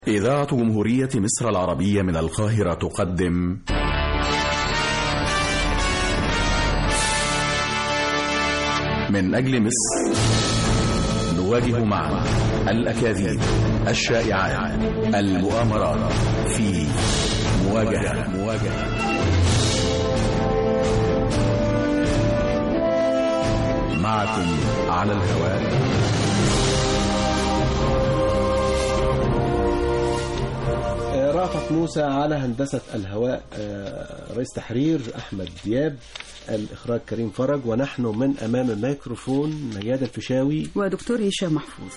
إذاعة جمهورية مصر العربية من القاهرة تقدم من أجل مصر نواجه معا الأكاذيب الشائعات المؤامرات في مواجهة مواجهة معكم على الهواء رأفت موسى على هندسة الهواء آه، رئيس تحرير أحمد دياب الإخراج كريم فرج ونحن من أمام الميكروفون ميادة الفيشاوي ودكتور هشام محفوظ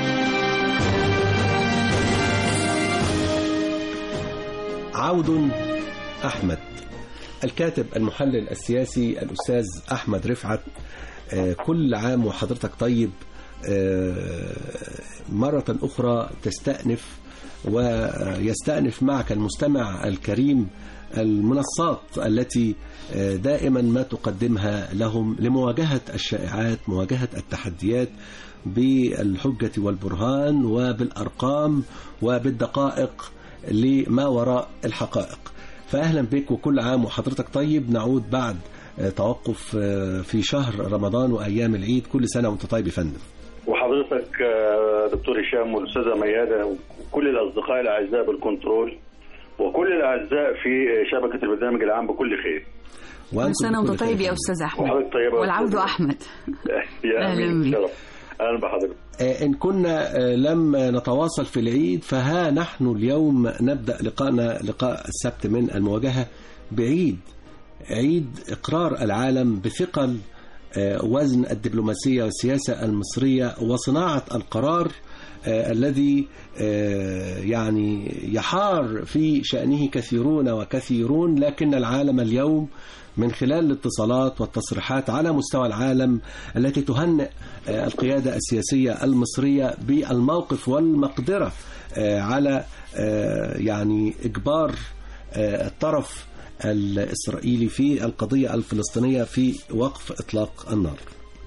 عود أحمد الكاتب المحلل السياسي الأستاذ أحمد رفعت آه، كل عام وحضرتك طيب آه، مرة أخرى تستأنف ويستأنف معك المستمع الكريم المنصات التي دائما ما تقدمها لهم لمواجهة الشائعات مواجهة التحديات بالحجة والبرهان وبالأرقام وبالدقائق لما وراء الحقائق فأهلا بك وكل عام وحضرتك طيب نعود بعد توقف في شهر رمضان وأيام العيد كل سنة وانت طيب يا فندم وحضرتك آه، دكتور هشام والاستاذه مياده وكل الاصدقاء الاعزاء بالكنترول وكل الاعزاء في شبكه البرنامج العام بكل خير وأنتم كل سنة بكل وانت طيب خير. يا أستاذ أحمد وحضرتك طيبه والعود أحمد يا أهلاً امين بيك. شرف اهلا بحضرتك آه، إن كنا آه، لم نتواصل في العيد فها نحن اليوم نبدأ لقاءنا لقاء السبت من المواجهة بعيد عيد إقرار العالم بثقل آه، وزن الدبلوماسية والسياسة المصرية وصناعة القرار آه، الذي آه، يعني يحار في شأنه كثيرون وكثيرون لكن العالم اليوم من خلال الاتصالات والتصريحات على مستوى العالم التي تهنئ آه، القيادة السياسية المصرية بالموقف والمقدرة آه، على آه، يعني إجبار آه، الطرف الإسرائيلي في القضية الفلسطينية في وقف إطلاق النار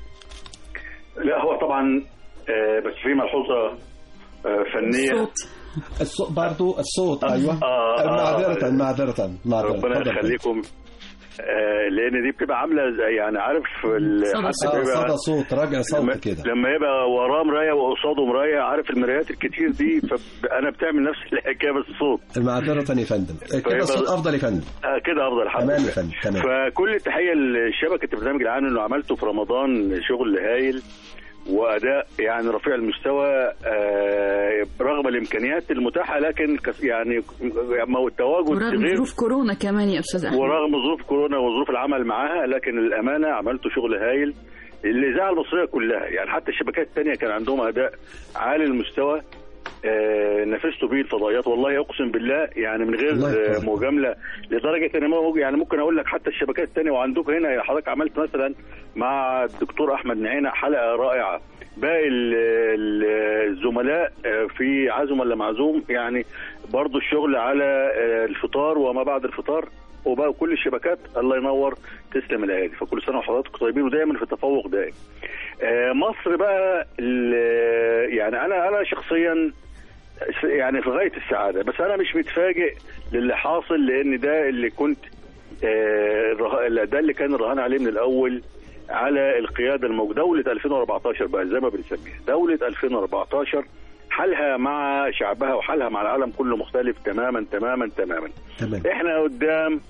لا هو طبعا آه، بس في ملحوظه آه، فنيه صوت الصوت برضو الصوت أيوة آه، آه. معذرة معذرة معذرة ربنا اتفضل. يخليكم آه، لان دي بتبقى عامله زي يعني عارف ال- صدى حتى صوت. آه، بيبقى- صدى صوت راجع لما, صوت كده لما يبقى وراه مرايه وقصاده مرايه عارف المرايات الكتير دي فانا بتعمل نفس الحكايه بس صوت معذرة يا فندم كده طيب، الصوت أفضل يا فندم آه كده افضل الحمد تمام يا لله فندم تمام فكل التحيه لشبكه البرنامج العام انه عملته في رمضان شغل هايل واداء يعني رفيع المستوى آه رغم الامكانيات المتاحه لكن كس- يعني ما هو التواجد ورغم غير ظروف كورونا كمان يا أستاذ أحمد ورغم ظروف كورونا وظروف العمل معاها لكن الامانه عملتوا شغل هايل الاذاعه المصريه كلها يعني حتى الشبكات الثانيه كان عندهم اداء عالي المستوى آه نافستوا بيه الفضائيات والله اقسم بالله يعني من غير الله آه، يحفظك. مجامله لدرجه ان ما يعني ممكن اقول لك حتى الشبكات الثانيه وعندكم هنا حضرتك عملت مثلا مع الدكتور احمد نعينه حلقه رائعه باقي ال- ال- الزملاء آه، في عزم ولا معزوم يعني برضو الشغل على آه، الفطار وما بعد الفطار وبقى كل الشبكات الله ينور تسلم الايادي فكل سنه وحضراتكم طيبين ودايما في تفوق دائم. آه، مصر بقى ال- يعني انا انا شخصيا س- يعني في غايه السعاده بس انا مش متفاجئ للي حاصل لان ده اللي كنت آه، الره- ده اللي كان الرهان عليه من الاول على القياده الموجوده دوله 2014 بقى زي ما بنسميها دوله 2014 حالها مع شعبها وحالها مع العالم كله مختلف تماما تماما تماما تمام احنا قدام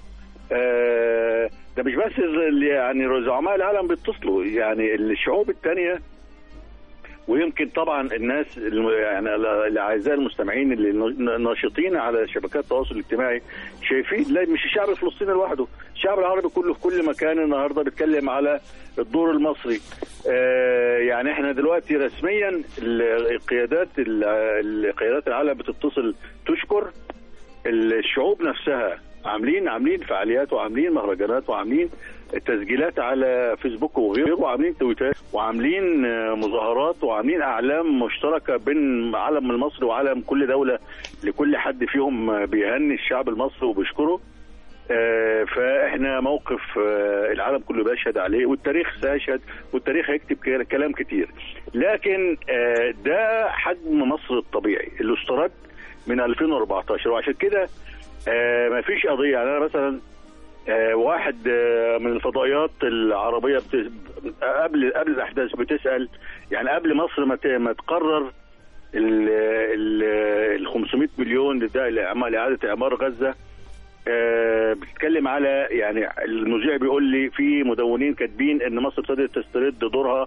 آه، ده مش بس ال- يعني زعماء العالم بيتصلوا يعني الشعوب الثانيه ويمكن طبعا الناس الم- يعني الاعزاء المستمعين اللي ن- ناشطين على شبكات التواصل الاجتماعي شايفين لا مش الشعب الفلسطيني لوحده الشعب العربي كله في كل مكان النهارده بيتكلم على الدور المصري آه، يعني احنا دلوقتي رسميا ال- القيادات ال- القيادات العالم بتتصل تشكر الشعوب نفسها عاملين عاملين فعاليات وعاملين مهرجانات وعاملين تسجيلات على فيسبوك وغيره وعاملين تويتات وعاملين آه، مظاهرات وعاملين اعلام مشتركه بين علم المصري وعلم كل دوله لكل حد فيهم آه، بيهني الشعب المصري وبيشكره آه، فاحنا موقف آه، العالم كله بيشهد عليه والتاريخ سيشهد والتاريخ هيكتب ك- كلام كتير لكن آه، ده حجم مصر الطبيعي اللي استرد من 2014 وعشان كده آه ما فيش قضيه يعني انا مثلا آه واحد آه من الفضائيات العربيه بت... قبل قبل الاحداث بتسال يعني قبل مصر ما ت- ما تقرر ال ال ال 500 مليون لده لإعمال- لاعاده اعمار غزه آه، بتتكلم على يعني المذيع بيقول لي في مدونين كاتبين ان مصر ابتدت تسترد دورها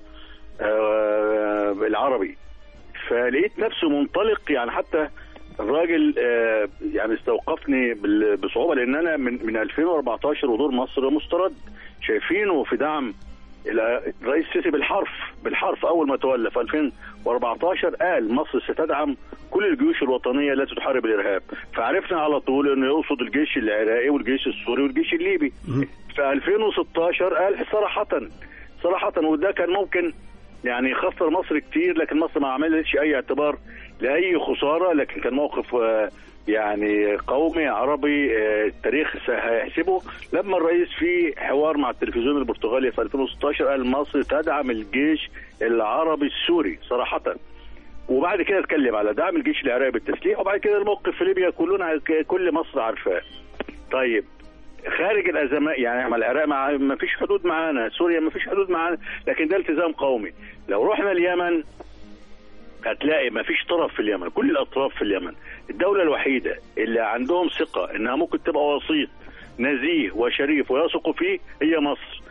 آه، العربي فلقيت نفسه منطلق يعني حتى الراجل آه، يعني استوقفني بال- بصعوبه لان انا من من 2014 ودور مصر مسترد شايفينه في دعم الى الرئيس السيسي بالحرف بالحرف اول ما تولى في 2014 قال مصر ستدعم كل الجيوش الوطنيه التي تحارب الارهاب فعرفنا على طول انه يقصد الجيش العراقي والجيش السوري والجيش الليبي في 2016 قال صراحه صراحه وده كان ممكن يعني يخسر مصر كتير لكن مصر ما عملتش اي اعتبار لاي خساره لكن كان موقف آه، يعني قومي عربي آه، التاريخ هيحسبه لما الرئيس في حوار مع التلفزيون البرتغالي في 2016 قال مصر تدعم الجيش العربي السوري صراحه وبعد كده اتكلم على دعم الجيش العراقي بالتسليح وبعد كده الموقف في ليبيا كلنا كل مصر عارفاه طيب خارج الازمات يعني ما العراق مع ما فيش حدود معانا سوريا ما فيش حدود معانا لكن ده التزام قومي لو رحنا اليمن هتلاقي ما فيش طرف في اليمن كل الاطراف في اليمن الدوله الوحيده اللي عندهم ثقه انها ممكن تبقى وسيط نزيه وشريف ويثقوا فيه هي مصر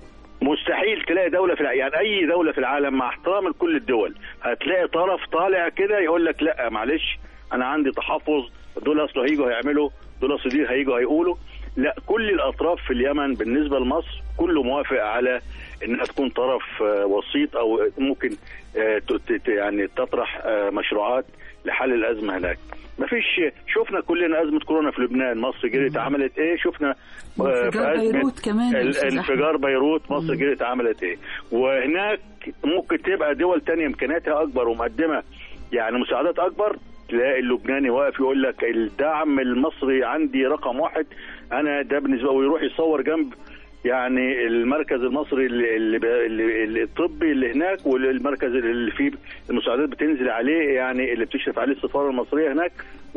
مستحيل تلاقي دوله في الع... يعني اي دوله في العالم مع احترام لكل الدول هتلاقي طرف طالع كده يقول لك لا معلش انا عندي تحفظ دول اصله هيجوا هيعملوا دول اصل دي هيجوا هيقولوا لا كل الاطراف في اليمن بالنسبه لمصر كله موافق على انها تكون طرف آه، وسيط او ممكن آه، ت- ت- يعني تطرح آه، مشروعات لحل الازمه هناك مفيش شفنا كلنا ازمه كورونا في لبنان مصر جريت عملت ايه شفنا آه، انفجار في أزمة بيروت كمان يا ال- أستاذ أحمد. انفجار بيروت مصر جريت عملت ايه وهناك ممكن تبقى دول تانية امكانياتها اكبر ومقدمه يعني مساعدات اكبر تلاقي اللبناني واقف يقول لك الدعم المصري عندي رقم واحد انا ده بالنسبه ويروح يصور جنب يعني المركز المصري اللي, اللي, اللي, اللي الطبي اللي هناك والمركز اللي فيه المساعدات بتنزل عليه يعني اللي بتشرف عليه السفاره المصريه هناك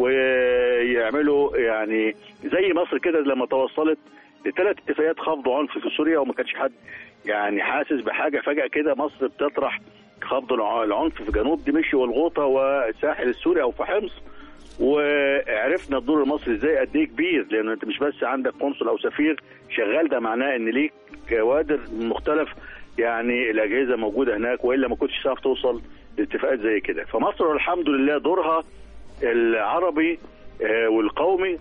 ويعملوا يعني زي مصر كده لما توصلت لثلاث اتفاقيات خفض عنف في سوريا وما كانش حد يعني حاسس بحاجه فجاه كده مصر بتطرح خفض الع- العنف في جنوب دمشق والغوطه والساحل السوري او في حمص وعرفنا الدور المصري ازاي قد ايه كبير لان انت مش بس عندك قنصل او سفير شغال ده معناه ان ليك كوادر من مختلف يعني الاجهزه موجوده هناك والا ما كنتش هتعرف توصل لاتفاقات زي كده فمصر الحمد لله دورها العربي آه، والقومي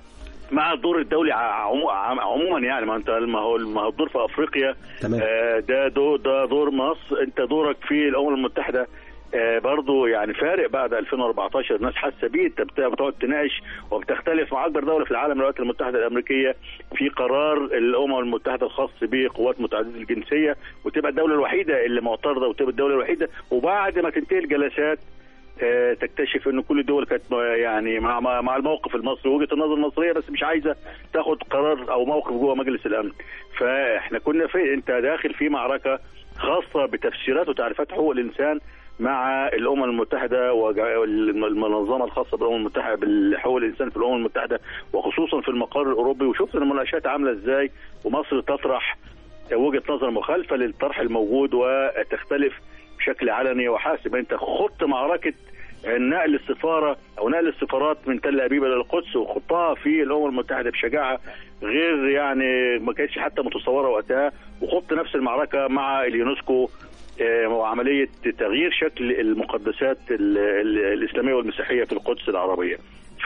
مع الدور الدولي عمو- عم- عموما يعني ما انت ما هو ما هو الدور في افريقيا تمام. آه، ده دور ده دور مصر انت دورك في الامم المتحده آه، برضو يعني فارق بعد 2014 الناس حاسه بيه انت بت- بتقعد تناقش وبتختلف مع اكبر دوله في العالم الولايات المتحده الامريكيه في قرار الامم المتحده الخاص بقوات متعدده الجنسيه وتبقى الدوله الوحيده اللي معترضه وتبقى الدوله الوحيده وبعد ما تنتهي الجلسات آه، تكتشف ان كل الدول كانت آه، يعني مع مع مع الموقف المصري وجهه النظر المصريه بس مش عايزه تاخد قرار او موقف جوه مجلس الامن فاحنا كنا في انت داخل في معركه خاصه بتفسيرات وتعريفات حقوق الانسان مع الامم المتحده والمنظمه الخاصه بالامم المتحده بحقوق الانسان في الامم المتحده وخصوصا في المقر الاوروبي وشفنا المناقشات عامله ازاي ومصر تطرح وجهه نظر مخالفه للطرح الموجود وتختلف بشكل علني وحاسم انت خضت معركه نقل السفاره او نقل السفارات من تل ابيب الى القدس وخضتها في الامم المتحده بشجاعه غير يعني ما كانتش حتى متصوره وقتها وخضت نفس المعركه مع اليونسكو آه، وعمليه تغيير شكل المقدسات ال- ال- الاسلاميه والمسيحيه في القدس العربيه.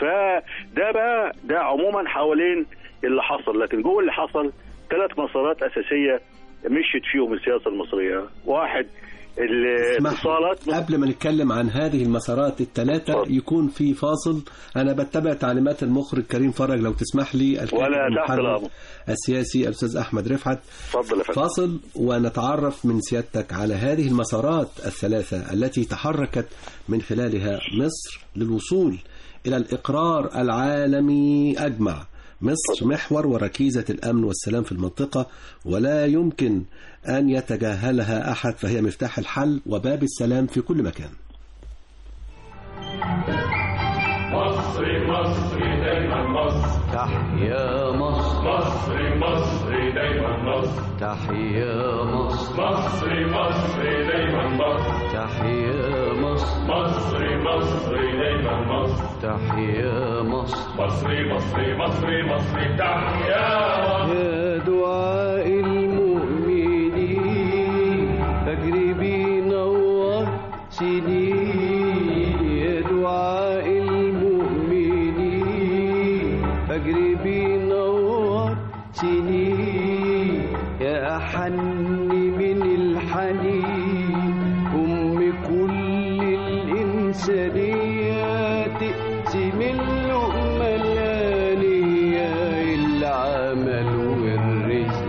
فده بقى ده عموما حوالين اللي حصل لكن جوه اللي حصل ثلاث مسارات اساسيه مشيت فيهم السياسه المصريه، واحد اسمح لي، الاتصالات قبل ما نتكلم عن هذه المسارات الثلاثة اتفضل. يكون في فاصل أنا بتبع تعليمات المخرج كريم فرج لو تسمح لي الكاتب ولا تحت المحرر الأمر. السياسي الأستاذ أحمد رفعت اتفضل يا فندم فاصل ونتعرف من سيادتك على هذه المسارات الثلاثة التي تحركت من خلالها مصر للوصول إلى الإقرار العالمي أجمع مصر محور وركيزة الأمن والسلام في المنطقة ولا يمكن أن يتجاهلها أحد فهي مفتاح الحل وباب السلام في كل مكان وقد مصر مصر دايما مصر تحيا مصر مصر مصر دايما مصر تحيا مصر مصر مصر دايما مصر تحيا مصر مصر مصر دايما مصر تحيا مصر مصر مصر مصر مصر تحيا مصر يا دعاء المؤمنين فجر بينور سنين يا دعاء المؤمنين فجر بينور سنين يا أحن من الحنين أم كل الإنسانيات تقسم اللقمة الآنية العمل والرزق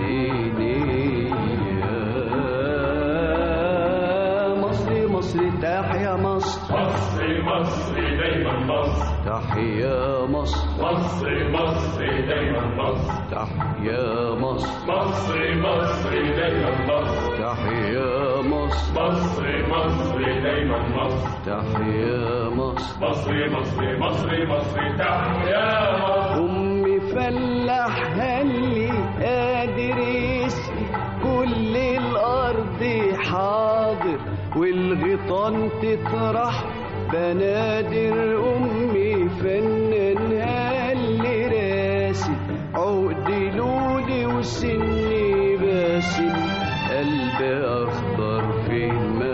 نية مصر مصر تحيا مصر مصر مصر دايما مصر تحيا مصر مصر مصر دايما مصر تحيا مصر مصر مصر دايما مصر تحيا مصر مصر مصر دايما مصر تحيا مصر مصر مصر مصر مصر تحيا مصر أمي فلاح هلي قادر يسقي كل الأرض حاضر والغيطان تطرح بنادر أمي فنان هلي راسي عقد لولي وسني باسم قلبي أخضر في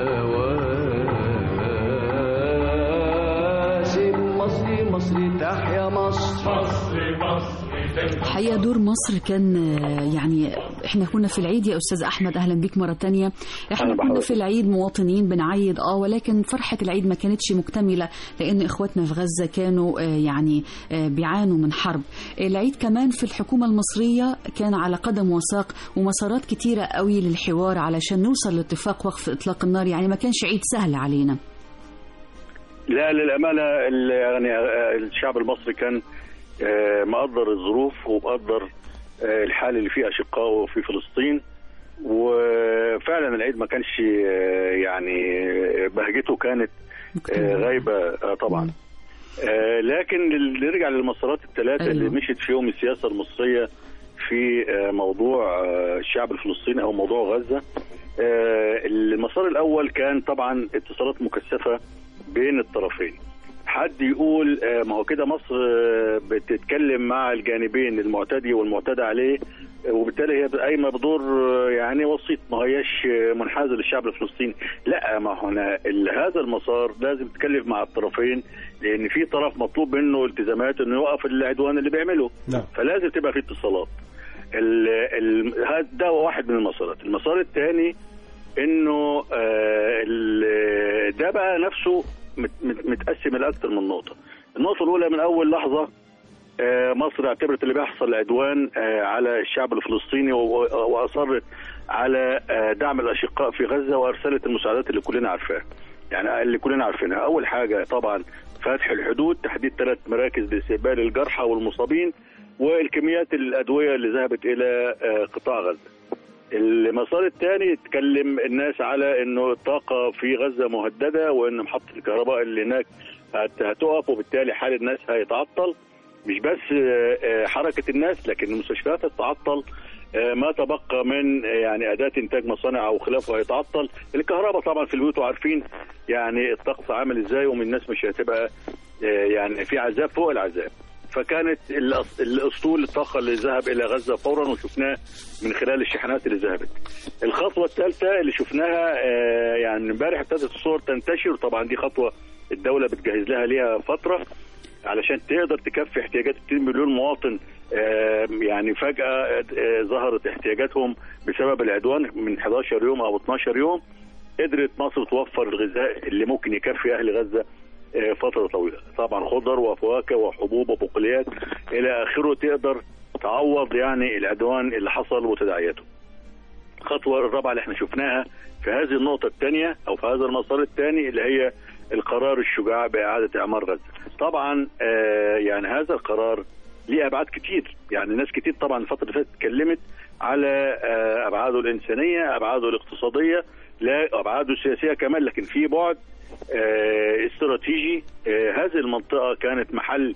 المواسم مصري مصري تحيا مصر مصر مصر دايما الحقيقة دور مصر كان آه، يعني احنا كنا في العيد يا استاذ احمد اهلا بيك مرة تانية احنا أهلا كنا بحضرتك. في العيد مواطنين بنعيد اه ولكن فرحة العيد ما كانتش مكتملة لان اخواتنا في غزة كانوا آه، يعني آه، بيعانوا من حرب العيد كمان في الحكومة المصرية كان على قدم وساق ومسارات كتيرة قوي للحوار علشان نوصل لاتفاق وقف اطلاق النار يعني ما كانش عيد سهل علينا لا للأمانة ال- يعني آه، الشعب المصري كان آه، مقدر الظروف ومقدر آه، الحال اللي فيه أشقائه في فلسطين وفعلا العيد ما كانش آه، يعني آه، بهجته كانت آه، مكتملة. غايبة آه، طبعا آه، لكن ال- نرجع للمسارات الثلاثة أيوة. اللي مشت فيهم السياسة المصرية في آه، موضوع آه، الشعب الفلسطيني أو موضوع غزة آه، المسار الأول كان طبعا اتصالات مكثفة بين الطرفين حد يقول آه، ما هو كده مصر آه، بتتكلم مع الجانبين المعتدي والمعتدى عليه آه، وبالتالي هي قايمه بدور آه، يعني وسيط ما هياش آه، منحازه للشعب الفلسطيني لا ما هنا ال- هذا المسار لازم تتكلم مع الطرفين لان في طرف مطلوب منه التزامات انه يوقف العدوان اللي بيعمله نعم فلازم تبقى في اتصالات ال ال هذا ده واحد من المسارات المسار الثاني انه آه ال- ده بقى نفسه مت- مت- متقسم لاكثر من نقطه النقطه الاولى من اول لحظه آه، مصر اعتبرت اللي بيحصل عدوان آه، على الشعب الفلسطيني و- واصرت على آه، دعم الاشقاء في غزه وارسلت المساعدات اللي كلنا عارفاها يعني اللي كلنا عارفينها اول حاجه طبعا فتح الحدود تحديد ثلاث مراكز لاستقبال الجرحى والمصابين والكميات الادويه اللي ذهبت الى آه، قطاع غزه المسار الثاني يتكلم الناس على انه الطاقه في غزه مهدده وان محطه الكهرباء اللي هناك هت- هتقف وبالتالي حال الناس هيتعطل مش بس آه، آه، حركه الناس لكن المستشفيات هتتعطل آه، ما تبقى من آه، يعني اداه انتاج مصانع او خلافه هيتعطل الكهرباء طبعا في البيوت وعارفين يعني الطقس عامل ازاي ومن الناس مش هتبقى آه، يعني في عذاب فوق العذاب فكانت الأس- الاسطول الطاقه اللي ذهب الى غزه فورا وشفناه من خلال الشحنات اللي ذهبت. الخطوه الثالثه اللي شفناها آه، يعني امبارح ابتدت الصور تنتشر طبعا دي خطوه الدوله بتجهز لها ليها فتره علشان تقدر تكفي احتياجات 2 مليون مواطن آه، يعني فجاه آه، ظهرت احتياجاتهم بسبب العدوان من 11 يوم او 12 يوم قدرت مصر توفر الغذاء اللي ممكن يكفي اهل غزه آه، فتره طويله طبعا خضر وفواكه وحبوب وبقوليات الى اخره تقدر تعوض يعني العدوان اللي حصل وتداعياته الخطوه الرابعه اللي احنا شفناها في هذه النقطه الثانيه او في هذا المسار الثاني اللي هي القرار الشجاع باعاده اعمار غزه طبعا آه يعني هذا القرار ليه ابعاد كتير يعني ناس كتير طبعا الفتره اللي فاتت اتكلمت على آه ابعاده الانسانيه ابعاده الاقتصاديه لا ابعاده السياسيه كمان لكن في بعد آه، استراتيجي آه، هذه المنطقة كانت محل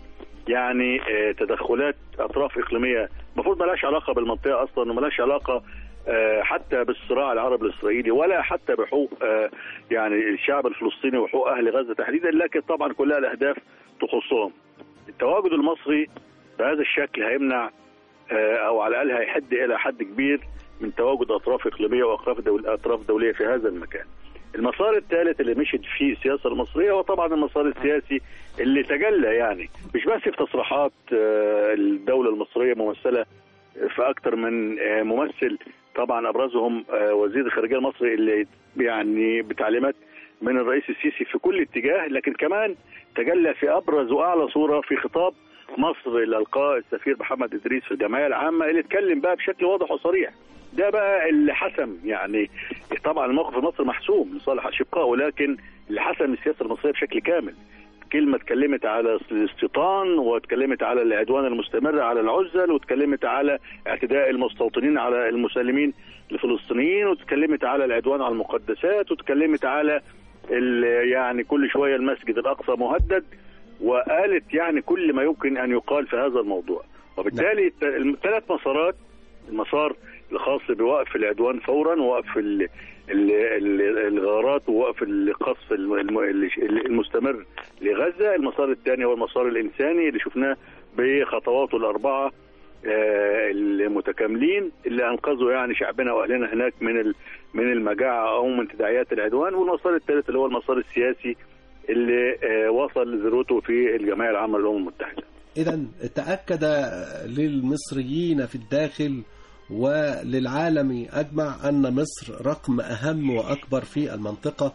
يعني آه، تدخلات اطراف اقليميه المفروض ما لهاش علاقه بالمنطقه اصلا وما لهاش علاقه آه، حتى بالصراع العربي الاسرائيلي ولا حتى بحقوق آه، يعني الشعب الفلسطيني وحقوق اهل غزه تحديدا لكن طبعا كلها الاهداف تخصهم. التواجد المصري بهذا الشكل هيمنع آه، او على الاقل هيحد الى حد كبير من تواجد اطراف اقليميه واطراف دول اطراف دوليه في هذا المكان. المسار الثالث اللي مشت فيه السياسه المصريه هو طبعا المسار السياسي اللي تجلى يعني مش بس في تصريحات آه، الدوله المصريه ممثله في اكثر من آه، ممثل طبعا ابرزهم آه، وزير الخارجيه المصري اللي يعني بتعليمات من الرئيس السيسي في كل اتجاه لكن كمان تجلى في ابرز واعلى صوره في خطاب مصر اللي القاه السفير محمد ادريس في الجمعيه العامه اللي اتكلم بقى بشكل واضح وصريح ده بقى اللي حسم يعني طبعا الموقف المصري محسوم لصالح اشقائه ولكن اللي حسم السياسه المصريه بشكل كامل كلمه اتكلمت على الاستيطان واتكلمت على العدوان المستمر على العزل واتكلمت على اعتداء المستوطنين على المسلمين الفلسطينيين واتكلمت على العدوان على المقدسات واتكلمت على ال- يعني كل شويه المسجد الاقصى مهدد وقالت يعني كل ما يمكن ان يقال في هذا الموضوع وبالتالي الت- الثلاث مسارات المسار الخاص بوقف العدوان فورا ووقف ال- ال- ال- الغارات ووقف القصف الم- الم- المستمر لغزه المسار الثاني هو المسار الانساني اللي شفناه بخطواته الاربعه آه، المتكاملين اللي انقذوا يعني شعبنا واهلنا هناك من ال- من المجاعه او من تداعيات العدوان والمسار الثالث اللي هو المسار السياسي اللي آه، وصل لذروته في الجمعيه العامه للامم المتحده. إذا تأكد للمصريين في الداخل وللعالم أجمع أن مصر رقم أهم وأكبر في المنطقة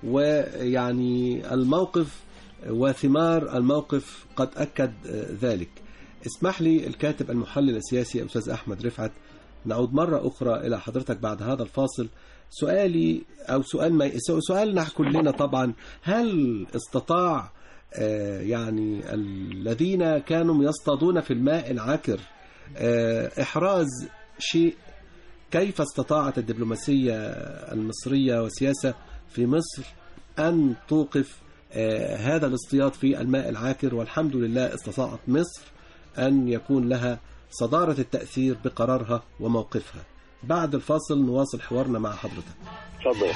ويعني الموقف وثمار الموقف قد أكد ذلك اسمح لي الكاتب المحلل السياسي الأستاذ أحمد رفعت نعود مرة أخرى إلى حضرتك بعد هذا الفاصل سؤالي أو سؤال ما سؤالنا كلنا طبعا هل استطاع آه، يعني الذين كانوا يصطادون في الماء العكر آه، إحراز شيء كيف استطاعت الدبلوماسية المصرية والسياسة في مصر أن توقف آه، هذا الاصطياد في الماء العاكر والحمد لله استطاعت مصر أن يكون لها صدارة التأثير بقرارها وموقفها بعد الفاصل نواصل حوارنا مع حضرتك اتفضل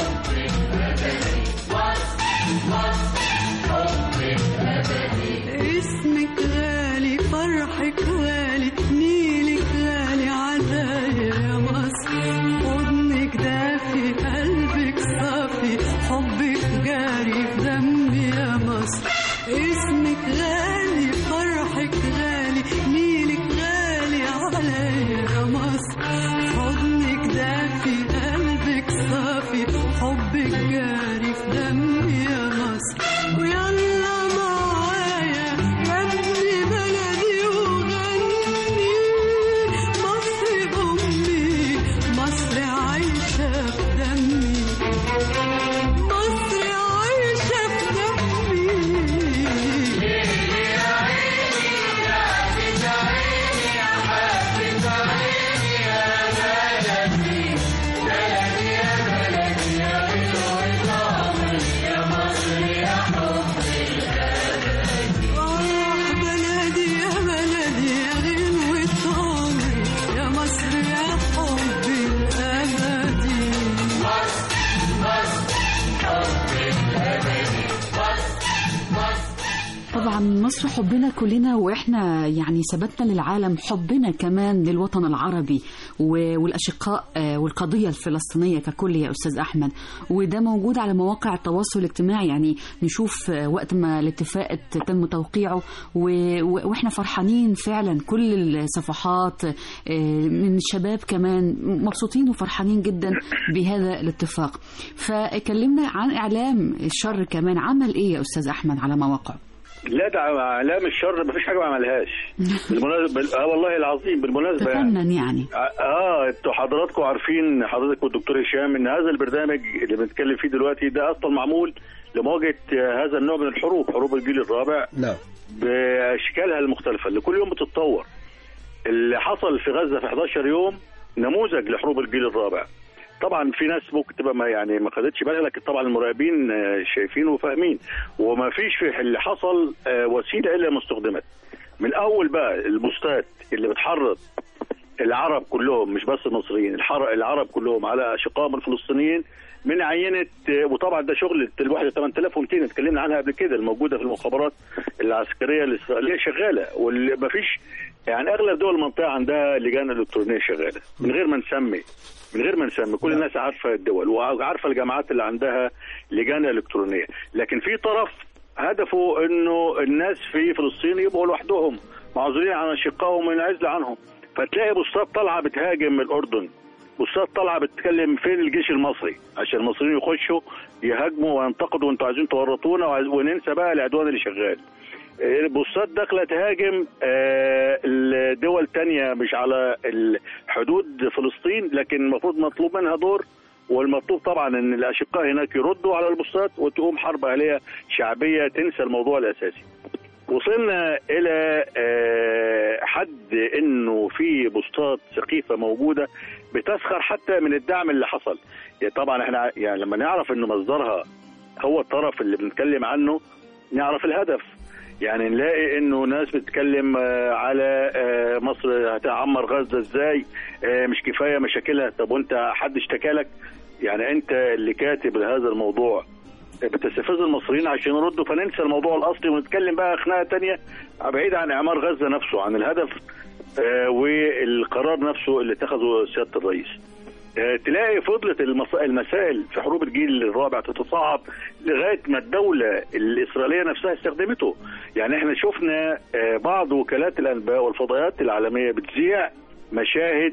اسمك غالي فرحك غالي نيلك غالي عزايا يا مصر حضنك دافي قلبك صافي حبك جاري في دمي يا مصر اسمك غالي فرحك غالي نيلك غالي عليا يا مصر حضنك دافي قلبك صافي حبك جاري في دمي يا مصر ويلا معايا يا ابن بلدي وغني مصر أمي مصر عايشة في دمي مصر عايشة في دمي آه بلدي يا بلدي يا غنوة عمري يا مصر يا حبي الأبدي طبعا مصر حبنا كلنا واحنا يعني ثبتنا للعالم حبنا كمان للوطن العربي و- والاشقاء آه، والقضيه الفلسطينيه ككل يا استاذ احمد وده موجود على مواقع التواصل الاجتماعي يعني نشوف آه، وقت ما الاتفاق تم توقيعه و- و- واحنا فرحانين فعلا كل الصفحات آه، من الشباب كمان مبسوطين وفرحانين جدا بهذا الاتفاق فكلمنا عن اعلام الشر كمان عمل ايه يا استاذ احمد على مواقعه لا ده اعلام الشر ما فيش حاجه ما عملهاش بالمناسبه اه والله العظيم بالمناسبه يعني تفنن يعني اه انتوا حضراتكم عارفين حضرتك والدكتور هشام ان هذا البرنامج اللي بنتكلم فيه دلوقتي ده اصلا معمول لمواجهه آه، هذا النوع من الحروب حروب الجيل الرابع نعم باشكالها المختلفه اللي كل يوم بتتطور اللي حصل في غزه في 11 يوم نموذج لحروب الجيل الرابع طبعا في ناس ممكن تبقى ما يعني ما خدتش بالها لكن طبعا المراقبين آه، شايفين وفاهمين وما فيش في اللي حصل آه، وسيله الا ما استخدمت من اول بقى البوستات اللي بتحرض العرب كلهم مش بس المصريين الحر- العرب كلهم على اشقائهم الفلسطينيين من عينه آه، وطبعا ده شغل الوحده 8200 اتكلمنا عنها قبل كده الموجوده في المخابرات العسكريه الاسرائيليه شغاله واللي ما فيش يعني اغلب دول المنطقه عندها لجان الكترونيه شغاله من غير ما نسمي من غير ما نسمي كل الناس عارفه الدول وعارفه الجامعات اللي عندها لجان الكترونيه لكن في طرف هدفه انه الناس في فلسطين يبقوا لوحدهم معزولين عن اشقائهم وينعزل عنهم فتلاقي بوستات طالعه بتهاجم الاردن بوستات طالعه بتتكلم فين الجيش المصري عشان المصريين يخشوا يهاجموا وينتقدوا وانتوا عايزين تورطونا وعايز- وننسى بقى العدوان اللي شغال البوستات داخله تهاجم آه، الدول تانية مش على ال- حدود فلسطين لكن المفروض مطلوب منها دور والمطلوب طبعا ان الاشقاء هناك يردوا على البوستات وتقوم حرب اهليه شعبيه تنسى الموضوع الاساسي. وصلنا الى آه، حد انه في بوستات سخيفه موجوده بتسخر حتى من الدعم اللي حصل. يعني طبعا احنا يعني لما نعرف انه مصدرها هو الطرف اللي بنتكلم عنه نعرف الهدف. يعني نلاقي انه ناس بتتكلم آه، على آه، مصر هتعمر غزه ازاي آه، مش كفايه مشاكلها طب وانت حد اشتكى لك يعني انت اللي كاتب هذا الموضوع بتستفز المصريين عشان يردوا فننسى الموضوع الاصلي ونتكلم بقى خناقه تانية بعيد عن اعمار غزه نفسه عن الهدف آه، والقرار نفسه اللي اتخذه سياده الرئيس آه، تلاقي فضلت المس- المسائل في حروب الجيل الرابع تتصاعد لغايه ما الدوله الاسرائيليه نفسها استخدمته يعني احنا شفنا آه، بعض وكالات الانباء والفضائيات العالميه بتذيع مشاهد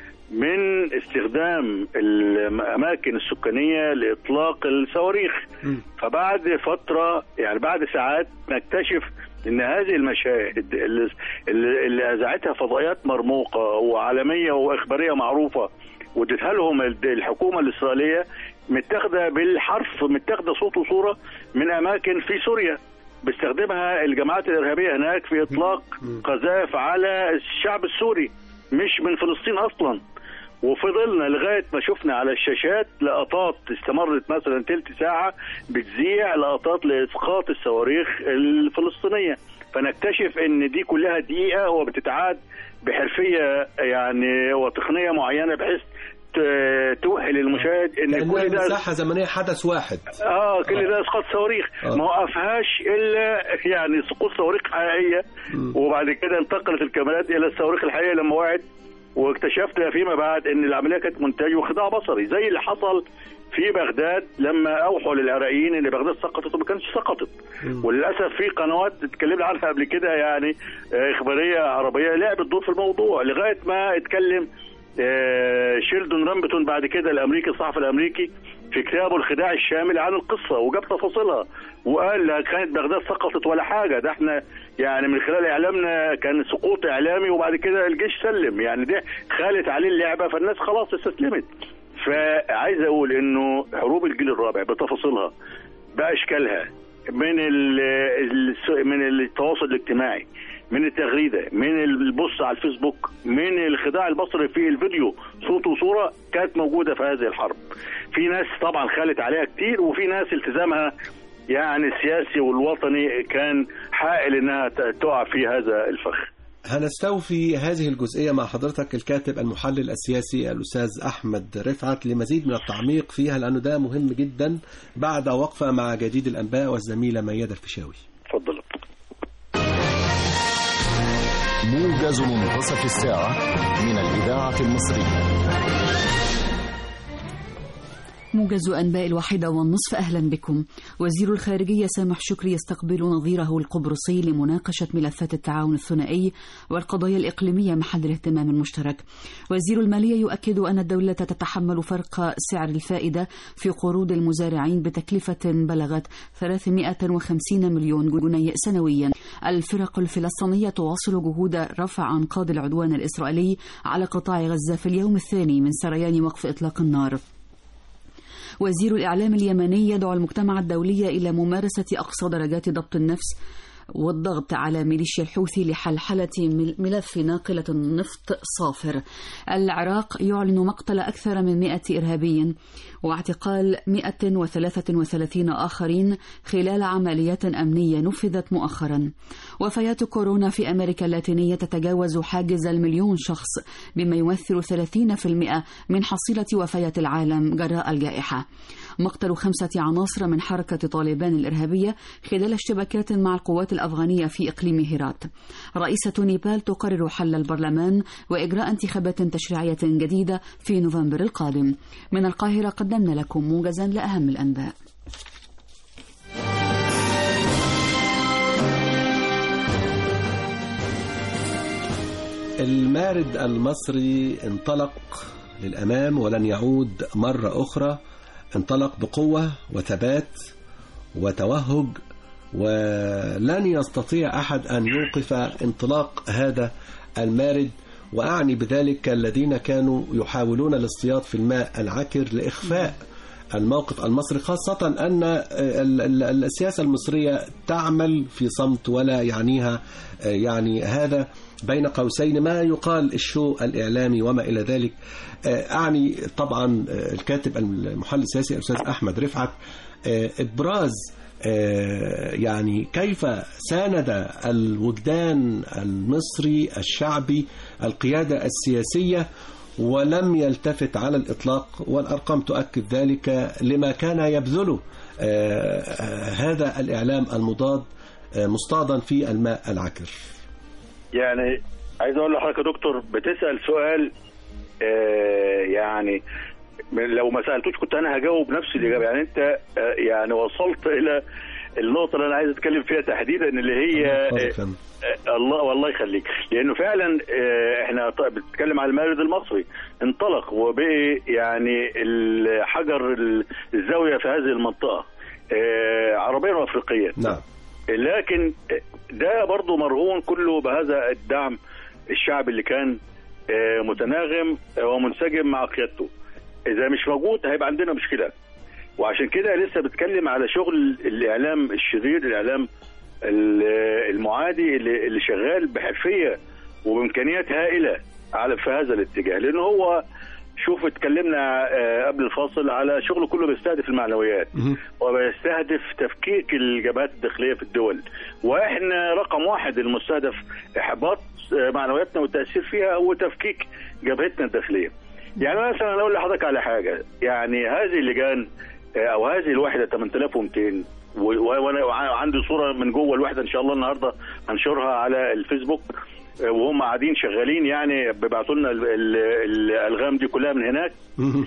من استخدام الاماكن السكانيه لاطلاق الصواريخ فبعد فتره يعني بعد ساعات نكتشف ان هذه المشاهد اللي, اللي اللي اذاعتها فضائيات مرموقه وعالميه واخباريه معروفه واديتها لهم الحكومه الاسرائيليه متاخده بالحرف متاخده صوت وصوره من اماكن في سوريا بيستخدمها الجماعات الارهابيه هناك في اطلاق قذائف على الشعب السوري مش من فلسطين اصلا وفضلنا لغايه ما شفنا على الشاشات لقطات استمرت مثلا تلت ساعه بتذيع لقطات لاسقاط الصواريخ الفلسطينيه فنكتشف ان دي كلها دقيقه وبتتعاد بحرفيه يعني وتقنيه معينه بحيث ت- توحي للمشاهد ان لأنها كل ده مساحة زمنية حدث واحد اه كل ده اسقاط صواريخ آه. ما وقفهاش الا يعني سقوط صواريخ حقيقيه وبعد كده انتقلت الكاميرات الى الصواريخ الحقيقيه لما وقعت واكتشفنا فيما بعد ان العمليه كانت مونتاج وخداع بصري زي اللي حصل في بغداد لما اوحوا للعراقيين ان بغداد سقطت وما كانتش سقطت وللاسف في قنوات اتكلمنا عنها قبل كده يعني آه، اخباريه عربيه لعبت دور في الموضوع لغايه ما اتكلم آه، شيلدون رامبتون بعد كده الامريكي الصحفي الامريكي في كتابه الخداع الشامل عن القصه وجاب تفاصيلها وقال لا كانت بغداد سقطت ولا حاجه ده احنا يعني من خلال اعلامنا كان سقوط اعلامي وبعد كده الجيش سلم يعني ده خالت عليه اللعبه فالناس خلاص استسلمت فعايز اقول انه حروب الجيل الرابع بتفاصيلها باشكالها من ال ال من التواصل الاجتماعي من التغريده من البص على الفيسبوك من الخداع البصري في الفيديو صوت وصوره كانت موجوده في هذه الحرب في ناس طبعا خالت عليها كتير وفي ناس التزامها يعني السياسي والوطني كان حائل انها ت- تقع في هذا الفخ هنستوفي هذه الجزئية مع حضرتك الكاتب المحلل السياسي الأستاذ أحمد رفعت لمزيد من التعميق فيها لأنه ده مهم جدا بعد وقفة مع جديد الأنباء والزميلة ميادة الفيشاوي اتفضل موجز منتصف الساعة من الإذاعة المصرية موجز أنباء الواحدة والنصف أهلا بكم وزير الخارجية سامح شكري يستقبل نظيره القبرصي لمناقشة ملفات التعاون الثنائي والقضايا الإقليمية محل الاهتمام المشترك وزير المالية يؤكد أن الدولة تتحمل فرق سعر الفائدة في قروض المزارعين بتكلفة بلغت 350 مليون جنيه سنويا الفرق الفلسطينية تواصل جهود رفع أنقاض العدوان الإسرائيلي على قطاع غزة في اليوم الثاني من سريان وقف إطلاق النار وزير الإعلام اليمني يدعو المجتمع الدولي إلى ممارسة أقصى درجات ضبط النفس والضغط على ميليشيا الحوثي لحلحلة مل- ملف ناقلة النفط صافر العراق يعلن مقتل أكثر من 100 إرهابي واعتقال 133 آخرين خلال عمليات أمنية نفذت مؤخرا وفيات كورونا في أمريكا اللاتينية تتجاوز حاجز المليون شخص بما يمثل 30% من حصيلة وفيات العالم جراء الجائحة مقتل خمسة عناصر من حركة طالبان الإرهابية خلال اشتباكات مع القوات الأفغانية في إقليم هيرات رئيسة نيبال تقرر حل البرلمان وإجراء انتخابات تشريعية جديدة في نوفمبر القادم من القاهرة قدمنا لكم موجزا لأهم الأنباء المارد المصري انطلق للأمام ولن يعود مرة أخرى انطلق بقوة وثبات وتوهج ولن يستطيع أحد أن يوقف انطلاق هذا المارد وأعني بذلك الذين كانوا يحاولون الاصطياد في الماء العكر لإخفاء الموقف المصري خاصة أن ال- ال- السياسة المصرية تعمل في صمت ولا يعنيها يعني هذا بين قوسين ما يقال الشو الإعلامي وما إلى ذلك أعني طبعا الكاتب المحلل السياسي الأستاذ أحمد رفعت إبراز يعني كيف ساند الوجدان المصري الشعبي القيادة السياسية ولم يلتفت على الإطلاق والأرقام تؤكد ذلك لما كان يبذله آه، آه، هذا الإعلام المضاد آه، مصطادا في الماء العكر يعني عايز اقول لحضرتك يا دكتور بتسال سؤال آه يعني لو ما سالتوش كنت انا هجاوب نفس الاجابه يعني انت آه يعني وصلت الى النقطه اللي انا عايز اتكلم فيها تحديدا اللي هي اتفضل يا آه فندم. آه، الله والله يخليك لانه فعلا آه، احنا ط- بنتكلم على المارد المصري انطلق وبقي يعني الحجر ال- الزاويه في هذه المنطقه آه، عربيا وافريقيا نعم لكن ده برضو مرهون كله بهذا الدعم الشعبي اللي كان آه، متناغم ومنسجم مع قيادته اذا مش موجود هيبقى عندنا مشكله وعشان كده لسه بتكلم على شغل الاعلام الشرير الاعلام ال- المعادي اللي اللي شغال بحرفيه وبامكانيات هائله على في هذا الاتجاه لان هو شوف اتكلمنا آه، قبل الفاصل على شغله كله بيستهدف المعنويات مهم. وبيستهدف تفكيك الجبهات الداخليه في الدول واحنا رقم واحد المستهدف احباط آه، معنوياتنا والتاثير فيها وتفكيك جبهتنا الداخليه يعني مثلا اقول لحضرتك على حاجه يعني هذه اللجان آه، او هذه الوحده 8200 و- و- وانا وع- عندي صوره من جوه الوحده ان شاء الله النهارده هنشرها على الفيسبوك آه، وهم قاعدين شغالين يعني بيبعتوا لنا ال- ال- الالغام دي كلها من هناك مهم.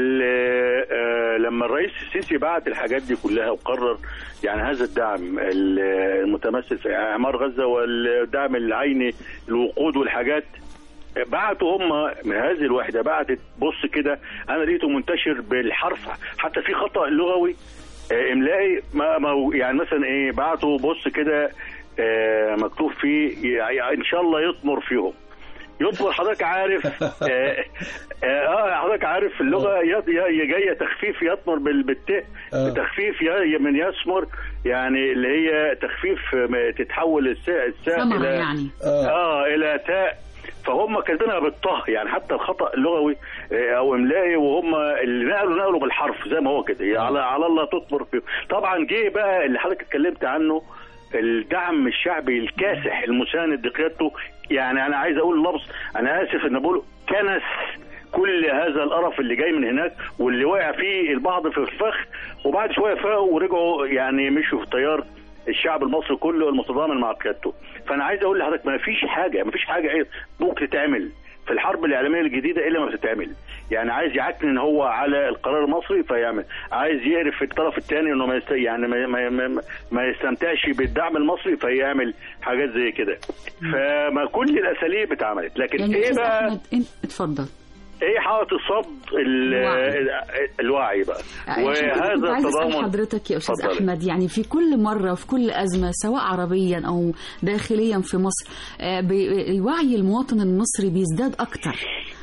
ال- آه، لما الرئيس السيسي بعت الحاجات دي كلها وقرر يعني هذا الدعم ال- المتمثل في اعمار غزه والدعم العيني الوقود والحاجات بعتوا هم من هذه الوحده بعتت بص كده انا لقيته منتشر بالحرف حتى في خطا لغوي آه، املائي ما ما يعني مثلا ايه بعتوا بص كده آه، مكتوب فيه يعني ان شاء الله يطمر فيهم يطمر حضرتك عارف اه, آه حضرتك عارف اللغه يا يا جايه تخفيف يطمر بال- بالت آه. تخفيف يا من يسمر يعني اللي هي تخفيف آه، تتحول الساء الساء ثمرة الى يعني آه. اه الى تاء فهم كاتبينها بالطه يعني حتى الخطا اللغوي آه، او املائي وهم اللي نقلوا نقلوا بالحرف زي ما هو كده يعني على على الله تطمر فيه طبعا جه بقى اللي حضرتك اتكلمت عنه الدعم الشعبي الكاسح المساند لقيادته يعني انا عايز اقول لفظ انا اسف ان بقول كنس كل هذا القرف اللي جاي من هناك واللي وقع فيه البعض في الفخ وبعد شويه فاقوا ورجعوا يعني مشوا في تيار الشعب المصري كله المتضامن مع قيادته فانا عايز اقول لحضرتك ما فيش حاجه ما فيش حاجه ايه ممكن تتعمل في الحرب الاعلاميه الجديده الا ما بتتعمل يعني عايز يعكن ان هو على القرار المصري فيعمل عايز يقرف في الطرف الثاني انه ما يست... يعني ما, ما, ما, ما يستمتعش بالدعم المصري فيعمل حاجات زي كده فما كل الاساليب اتعملت لكن يعني ايه أستاذ بقى أحمد إن- اتفضل ايه حائط الصد ال- الوعي. الوعي بقى عشان كده كنت وهذا عايز اسال التضامن حضرتك يا استاذ اتفضلي. احمد يعني في كل مره في كل ازمه سواء عربيا او داخليا في مصر آه، بي- وعي المواطن المصري بيزداد اكتر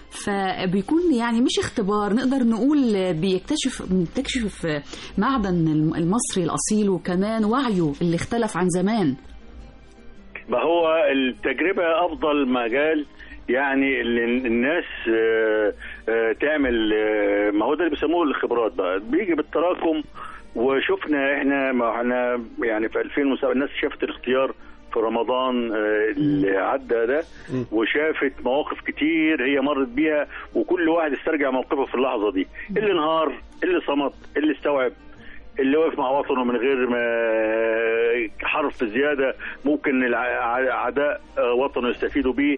فبيكون يعني مش اختبار نقدر نقول آه، بيكتشف بيكتشف آه، معدن الم- المصري الاصيل وكمان وعيه اللي اختلف عن زمان ما هو التجربة أفضل مجال يعني اللي الناس آه، آه، تعمل آه، ما هو ده اللي بيسموه الخبرات بقى بيجي بالتراكم وشفنا احنا ما احنا يعني في 2007 الناس شافت الاختيار في رمضان آه، اللي عدى ده وشافت مواقف كتير هي مرت بيها وكل واحد استرجع موقفه في اللحظه دي اللي انهار اللي صمت اللي استوعب اللي وقف مع وطنه من غير ما حرف زياده ممكن الع- اعداء وطنه يستفيدوا بيه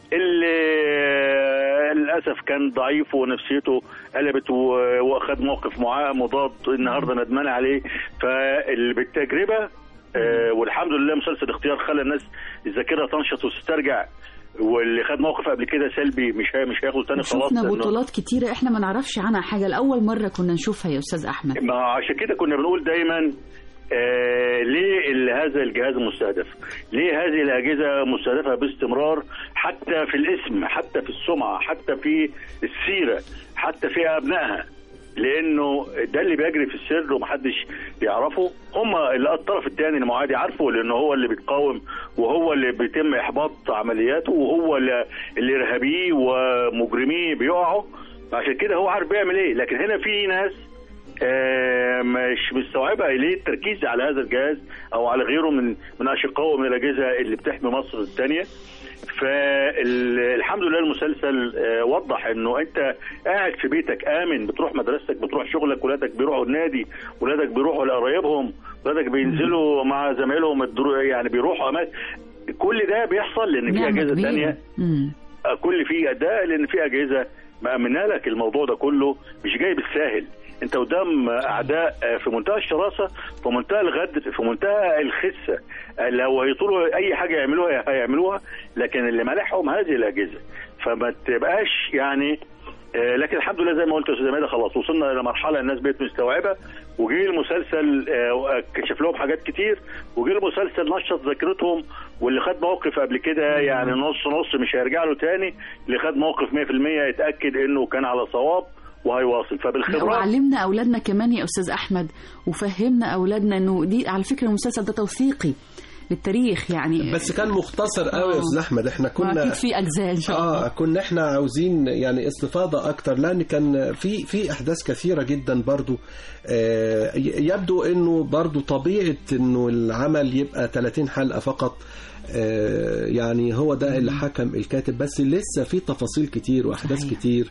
اللي للاسف كان ضعيف ونفسيته قلبت و- واخد موقف معاه مضاد النهارده ندمان عليه فاللي بالتجربه آه، والحمد لله مسلسل اختيار خلى الناس الذاكره تنشط وتسترجع واللي خد موقف قبل كده سلبي مش هي- مش هياخده تاني خلاص شفنا لأنه- بطولات كتيرة احنا ما نعرفش عنها حاجة لأول مرة كنا نشوفها يا أستاذ أحمد ما عشان كده كنا بنقول دايما آه ليه ال- هذا الجهاز مستهدف؟ ليه هذه الاجهزه مستهدفه باستمرار حتى في الاسم، حتى في السمعه، حتى في السيره، حتى في ابنائها؟ لانه ده اللي بيجري في السر ومحدش يعرفه هم اللي الطرف الثاني المعادي عارفه لانه هو اللي بيتقاوم وهو اللي بيتم احباط عملياته وهو اللي اللي ارهابيه ومجرميه بيقعوا عشان كده هو عارف بيعمل ايه لكن هنا في ناس آه، مش مستوعبه ليه التركيز على هذا الجهاز او على غيره من من اشقائه من الاجهزه اللي بتحمي مصر الثانيه فالحمد لله المسلسل آه، وضح انه انت قاعد في بيتك امن بتروح مدرستك بتروح شغلك ولادك بيروحوا النادي ولادك بيروحوا لقرايبهم ولادك بينزلوا مع زمايلهم الدرو- يعني بيروحوا اماكن كل ده بيحصل لان في نعمة اجهزه كبيرة. ثانيه مم. كل في ده لان في اجهزه مأمنه لك الموضوع ده كله مش جاي بالساهل انت قدام اعداء في منتهى الشراسه في منتهى الغدر في منتهى الخسه لو هيطولوا اي حاجه يعملوها هيعملوها لكن اللي مانعهم هذه الاجهزه فما تبقاش يعني آه، لكن الحمد لله زي ما قلت يا استاذ ماده خلاص وصلنا الى مرحله الناس بقت مستوعبه وجه المسلسل آه، كشف لهم حاجات كتير وجه المسلسل نشط ذاكرتهم واللي خد موقف قبل كده يعني نص نص مش هيرجع له تاني اللي خد موقف 100% يتاكد انه كان على صواب وهيواصل لا فبالخبرات وعلمنا أولادنا كمان يا أستاذ أحمد وفهمنا أولادنا إنه دي على فكرة المسلسل ده توثيقي للتاريخ يعني بس كان مختصر قوي يا آه. استاذ احمد احنا كنا أكيد في أجزاء إن شاء الله اه كنا احنا عاوزين يعني استفاضه اكتر لان كان في في احداث كثيره جدا برضو آه يبدو انه برضو طبيعه انه العمل يبقى 30 حلقه فقط آه يعني هو ده اللي حكم الكاتب بس لسه في تفاصيل كتير واحداث صحيح. كتير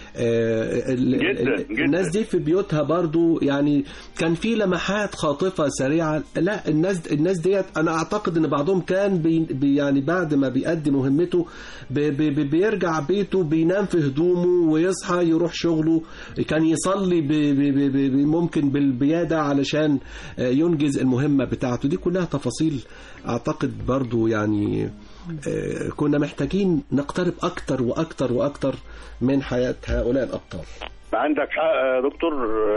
آه، ال- جداً، ال- جداً. الناس دي في بيوتها برضو يعني كان في لمحات خاطفة سريعة لا الناس الناس ديت انا اعتقد ان بعضهم كان بي بي- يعني بعد ما بيأدي مهمته بي بي بي- بيرجع بيته بينام في هدومه ويصحى يروح شغله كان يصلي بي بي بي بي بي- ممكن بالبيادة علشان آه، ينجز المهمة بتاعته دي كلها تفاصيل اعتقد برضو يعني آه، كنا محتاجين نقترب اكتر واكتر واكتر من حياة هؤلاء الابطال عندك حق يا دكتور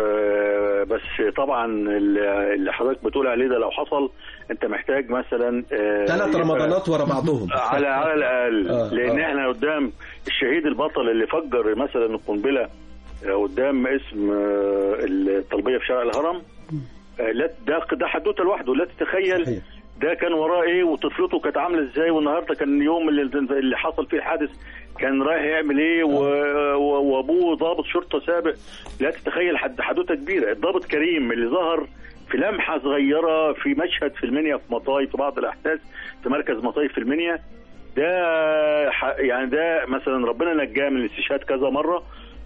آه، بس طبعا اللي اللي حضرتك بتقول عليه ده لو حصل انت محتاج مثلا آه، ثلاث يبقى رمضانات ورا بعضهم على على الاقل آه، لان آه. احنا قدام الشهيد البطل اللي فجر مثلا القنبله آه، قدام اسم آه، الطلبيه في شارع الهرم آه، لا ده ده حدوته لوحده لا تتخيل صحيح. ده كان وراه ايه وطفلته كانت عامله ازاي والنهارده كان اليوم اللي, اللي حصل فيه الحادث كان رايح يعمل ايه و- و- وابوه ضابط شرطه سابق لا تتخيل حد حدوته كبيره الضابط كريم اللي ظهر في لمحه صغيره في مشهد في المنيا في مطاي في بعض الاحداث في مركز مطاي في المنيا ده ح- يعني ده مثلا ربنا نجاه من الاستشهاد كذا مره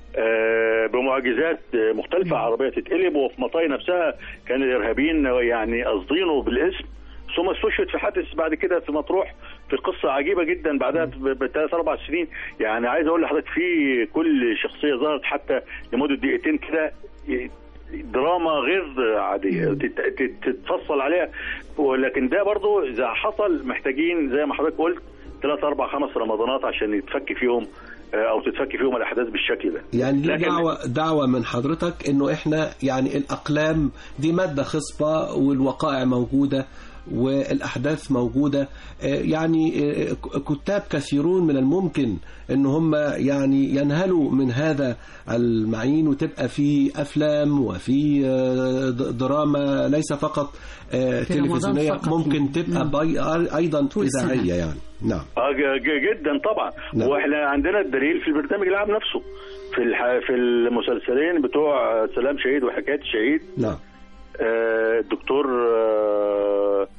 آه، بمعجزات آه، مختلفة عربية تتقلب وفي مطاي نفسها كان الإرهابيين يعني قاصدينه بالاسم ثم استشهد في حادث بعد كده في مطروح في قصة عجيبة جدا بعدها بثلاث أربع سنين يعني عايز أقول لحضرتك في كل شخصية ظهرت حتى لمدة دقيقتين كده ي- دراما غير عادية تت- تت- تتفصل عليها ولكن ده برضو إذا حصل محتاجين زي ما حضرتك قلت ثلاث أربع خمس رمضانات عشان يتفك فيهم آه، أو تتفك فيهم الأحداث بالشكل ده يعني دي لكن- دعوة دعوة من حضرتك انه احنا يعني الاقلام دي مادة خصبة والوقائع موجودة والأحداث موجودة آه، يعني آه، كتاب كثيرون من الممكن أن هم يعني ينهلوا من هذا المعين وتبقى في أفلام وفي آه، د- دراما ليس فقط آه، في رمضان تلفزيونية فقط. ممكن تبقى مم. بي- أيضا طول السنة. إذاعية يعني نعم اه ج- ج- جدا طبعا نعم. واحنا عندنا الدليل في البرنامج العام نفسه في الح... في المسلسلين بتوع سلام شهيد وحكايه الشهيد نعم آه، الدكتور آه،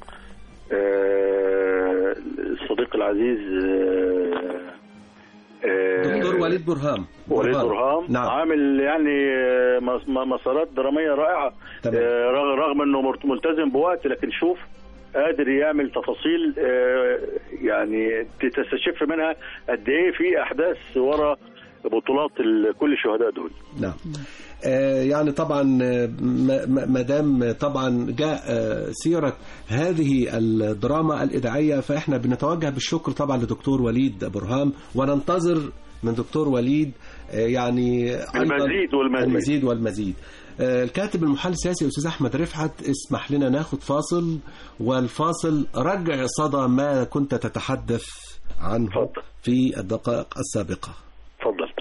آه، الصديق العزيز آه، آه، دكتور وليد برهام وليد برهام نعم عامل يعني آه، مس- م- مسارات دراميه رائعه تمام. آه، رغ- رغم انه مرت- ملتزم بوقت لكن شوف قادر يعمل تفاصيل آه، يعني تستشف منها قد ايه في احداث ورا بطولات ال- كل الشهداء دول نعم آه، يعني طبعا آه، ما- ما ما دام طبعا جاء آه، سيرة هذه الدراما الإذاعية فإحنا بنتوجه بالشكر طبعا لدكتور وليد برهام وننتظر من دكتور وليد آه، يعني أيضاً المزيد والمزيد. المزيد والمزيد آه، الكاتب المحلل السياسي الأستاذ أحمد رفعت اسمح لنا ناخد فاصل والفاصل رجع صدى ما كنت تتحدث عنه اتفضل. في الدقائق السابقة اتفضل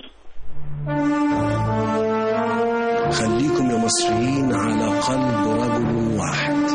خليكم يا مصريين على قلب رجل واحد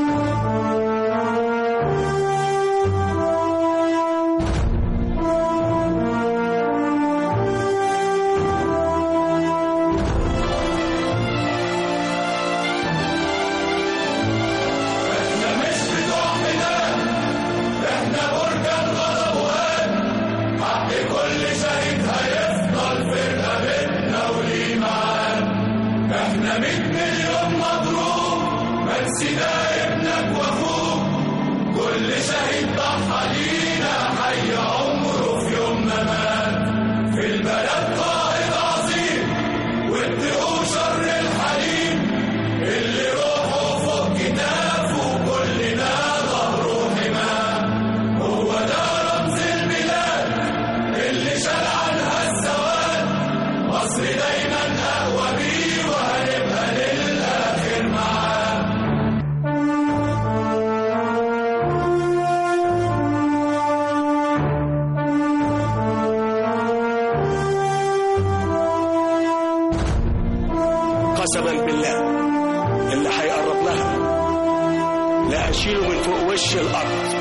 قسما بالله اللي هيقرب لها لا اشيله من فوق وش الارض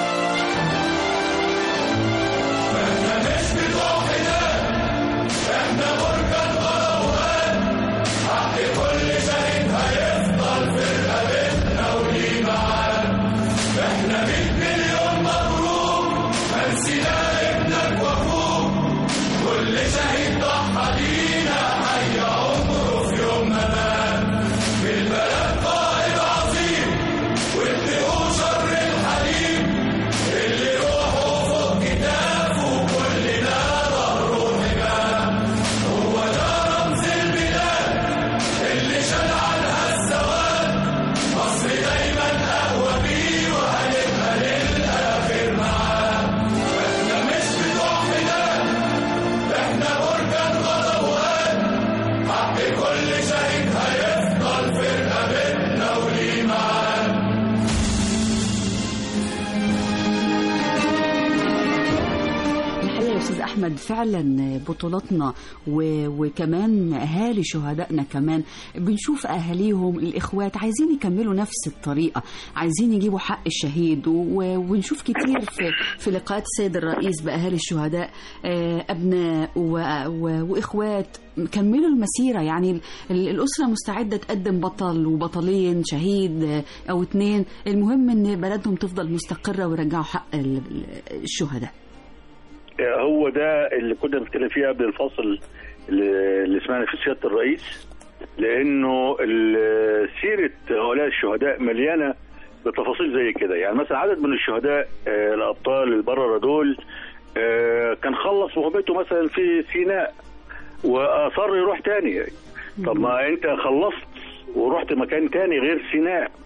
الحقيقة يا أستاذ أحمد فعلا بطولاتنا و... وكمان أهالي شهدائنا كمان بنشوف أهاليهم الإخوات عايزين يكملوا نفس الطريقة عايزين يجيبوا حق الشهيد و... ونشوف كتير في في لقاءات السيد الرئيس بأهالي الشهداء آه، أبناء و... و... وإخوات كملوا المسيرة يعني ال- الأسرة مستعدة تقدم بطل وبطلين شهيد آه، أو اتنين المهم إن بلدهم تفضل مستقرة ويرجعوا حق ال- الشهداء هو ده اللي كنا بنتكلم فيه قبل الفاصل اللي اللي سمعنا فيه سياده الرئيس لانه ال- سيره هؤلاء الشهداء مليانه بتفاصيل زي كده يعني مثلا عدد من الشهداء آه، الابطال البرره دول آه، كان خلص مهمته مثلا في سيناء واصر يروح تاني طب ما انت خلصت ورحت مكان تاني غير سيناء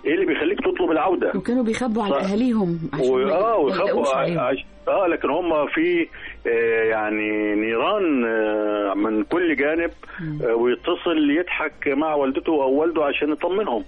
ايه اللي بيخليك تطلب العوده وكانوا بيخبوا على صح. اهاليهم عشان و- ما- اه ما ويخافوا يلاقوش عليهم. عش... اه لكن هم في آه يعني نيران آه من كل جانب آه ويتصل يضحك مع والدته او والده عشان يطمنهم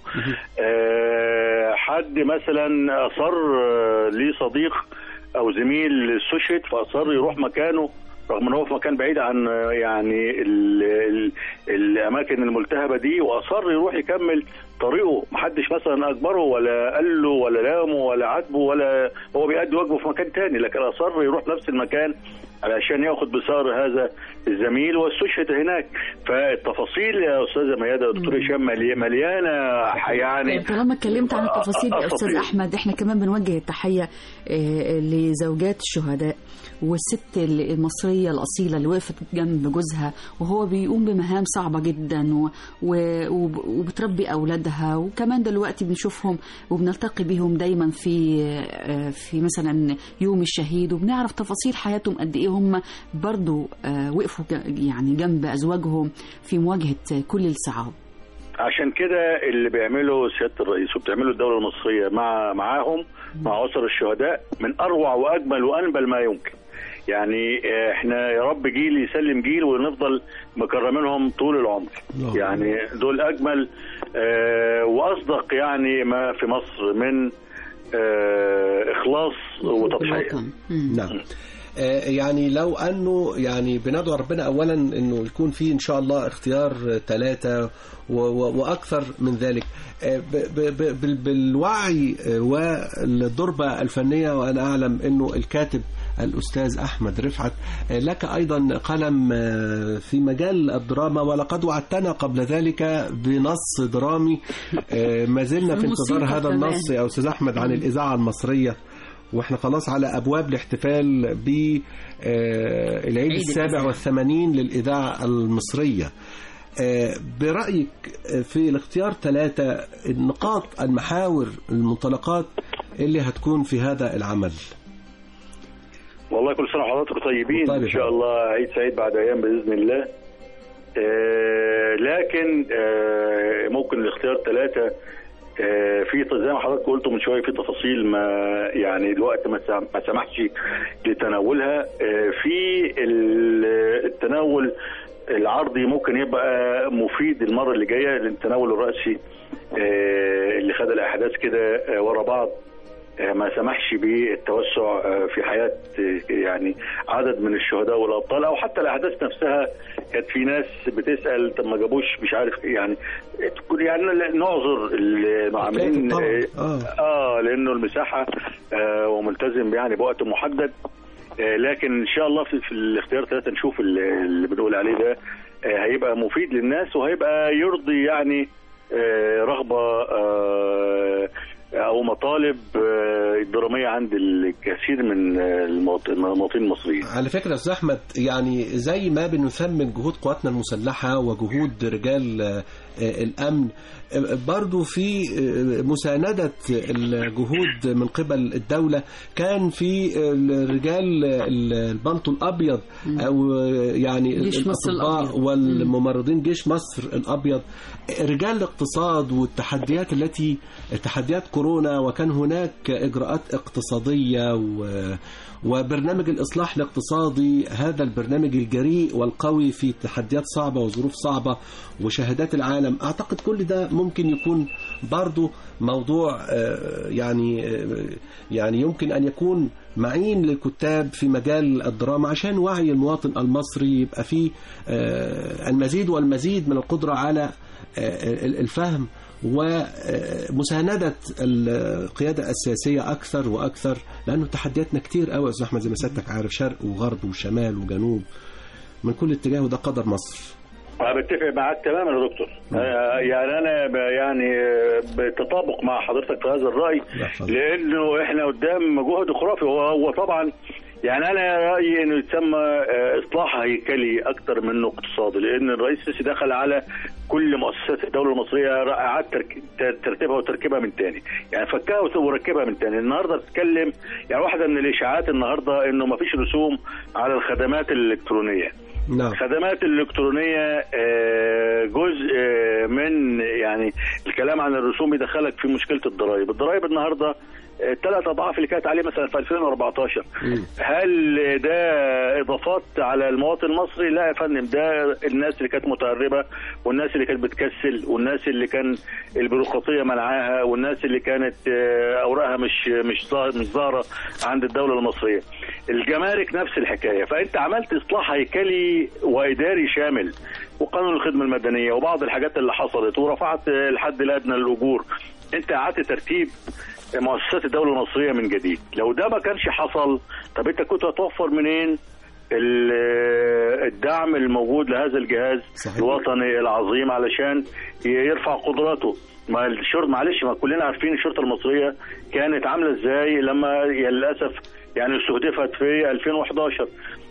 آه حد مثلا اصر آه ليه صديق او زميل استشهد فاصر يروح مكانه رغم ان هو في مكان بعيد عن آه، يعني ال ال الاماكن الملتهبه دي واصر يروح يكمل طريقه محدش مثلا اجبره ولا قال له ولا لامه ولا عاتبه ولا هو بيأدي واجبه في مكان تاني لكن اصر يروح نفس المكان علشان ياخد بثار هذا الزميل واستشهد هناك فالتفاصيل يا استاذه ميادة يا دكتور هشام ملي- مليانه يعني طيب طالما اتكلمت عن التفاصيل يا استاذ أساطير. احمد احنا كمان بنوجه التحيه آه، لزوجات الشهداء والست المصريه الاصيله اللي وقفت جنب جوزها وهو بيقوم بمهام صعبه جدا و... و... وب- وبتربي اولادها وكمان دلوقتي بنشوفهم وبنلتقي بيهم دايما في آه، في مثلا يوم الشهيد وبنعرف تفاصيل حياتهم قد ايه هم برضو آه، وقفوا ج- يعني جنب ازواجهم في مواجهه كل الصعاب عشان كده اللي بيعمله سياده الرئيس وبتعمله الدوله المصريه مع معاهم مع اسر الشهداء من اروع واجمل وانبل ما يمكن يعني آه، احنا يا رب جيل يسلم جيل ونفضل مكرمينهم طول العمر الله. يعني دول اجمل آه، واصدق يعني ما في مصر من آه، اخلاص وتضحيه الوطن. مم. نعم آه، يعني لو انه يعني بندعو ربنا اولا انه يكون في ان شاء الله اختيار ثلاثه واكثر من ذلك آه، ب- ب- ب- بال- بالوعي آه، والضربه الفنيه وانا اعلم انه الكاتب الاستاذ احمد رفعت آه، لك ايضا قلم آه، في مجال الدراما ولقد وعدتنا قبل ذلك بنص درامي آه، ما زلنا في انتظار الموسيقى هذا كمان. النص يا استاذ احمد عن الاذاعه المصريه واحنا خلاص على ابواب الاحتفال بالعيد عيد السابع الإذاعة. والثمانين للاذاعه المصريه آه، برايك آه، في الاختيار ثلاثه النقاط المحاور المنطلقات اللي هتكون في هذا العمل والله كل سنه وحضراتكم طيبين طيب يا ان شاء فندم. الله عيد سعيد بعد ايام باذن الله آه لكن آه ممكن الاختيار ثلاثه آه في زي ما حضرتك قلت من شويه في تفاصيل ما يعني الوقت ما سام- ما سمحش لتناولها آه في ال- التناول العرضي ممكن يبقى مفيد المره اللي جايه للتناول الرئيسي آه اللي خد الاحداث كده آه ورا بعض آه، ما سمحش بالتوسع آه، في حياة آه، يعني عدد من الشهداء والأبطال أو حتى الأحداث نفسها كانت في ناس بتسأل طب ما جابوش مش عارف إيه يعني تكون يعني نعذر المعاملين طبعاً. آه، آه. اه لانه المساحه آه وملتزم يعني بوقت محدد آه لكن ان شاء الله في, في الاختيار ثلاثه نشوف اللي, اللي بنقول عليه ده آه هيبقى مفيد للناس وهيبقى يرضي يعني آه رغبه آه او مطالب آه دراميه عند الكثير من آه، المواطن- المواطنين المصريين على فكرة يا أستاذ أحمد يعني زي ما بنثمن جهود قواتنا المسلحة وجهود رجال آه، آه، الأمن آه، برضو في آه، مساندة الجهود من قبل الدولة كان في آه، رجال البنطو الأبيض أو آه، يعني جيش مصر الأطباء الأبيض. والممرضين جيش مصر الأبيض رجال الاقتصاد والتحديات التي تحديات كورونا وكان هناك إجراءات اقتصادية و وبرنامج الإصلاح الاقتصادي هذا البرنامج الجريء والقوي في تحديات صعبة وظروف صعبة وشهادات العالم أعتقد كل ده ممكن يكون برضو موضوع آه، يعني آه، يعني يمكن أن يكون معين للكتاب في مجال الدراما عشان وعي المواطن المصري يبقى فيه آه، المزيد والمزيد من القدرة على آه، الفهم ومساندة القيادة السياسية أكثر وأكثر لأنه تحدياتنا كتير قوي يا أستاذ أحمد زي ما سيادتك عارف شرق وغرب وشمال وجنوب من كل اتجاه وده قدر مصر انا بتفق معاك تماما يا دكتور آه، يعني انا ب- يعني آه، بتطابق مع حضرتك في هذا الراي لا، اتفضل. لانه احنا قدام جهد خرافي هو هو طبعا يعني انا رايي انه يتسمى آه، اصلاح هيكلي اكتر منه اقتصادي لان الرئيس السيسي دخل على كل مؤسسات الدوله المصريه اعاد ترك- ترتيبها وتركيبها من تاني يعني فكها وت- وركبها من تاني النهارده بتتكلم يعني واحده من الاشاعات النهارده انه ما فيش رسوم على الخدمات الالكترونيه نعم الخدمات الإلكترونية آه، جزء آه، من يعني الكلام عن الرسوم يدخلك في مشكلة الضرائب الضرائب النهاردة آه، ثلاث أضعاف اللي كانت عليه مثلا في 2014 هل ده إضافات على المواطن المصري لا يا فندم ده الناس اللي كانت متهربة والناس اللي كانت بتكسل والناس اللي كان البيروقراطية منعاها والناس اللي كانت آه، أوراقها مش مش ظاهر- مش ظاهرة عند الدولة المصرية الجمارك نفس الحكاية فأنت عملت إصلاح هيكلي وإداري شامل وقانون الخدمة المدنية وبعض الحاجات اللي حصلت ورفعت الحد الأدنى للأجور أنت قعدت ترتيب مؤسسات الدولة المصرية من جديد لو ده ما كانش حصل طب أنت كنت هتوفر منين ال- الدعم الموجود لهذا الجهاز صحيح. الوطني العظيم علشان يرفع قدراته ما الشرطة معلش ما كلنا عارفين الشرطة المصرية كانت عاملة ازاي لما للأسف يعني استهدفت في 2011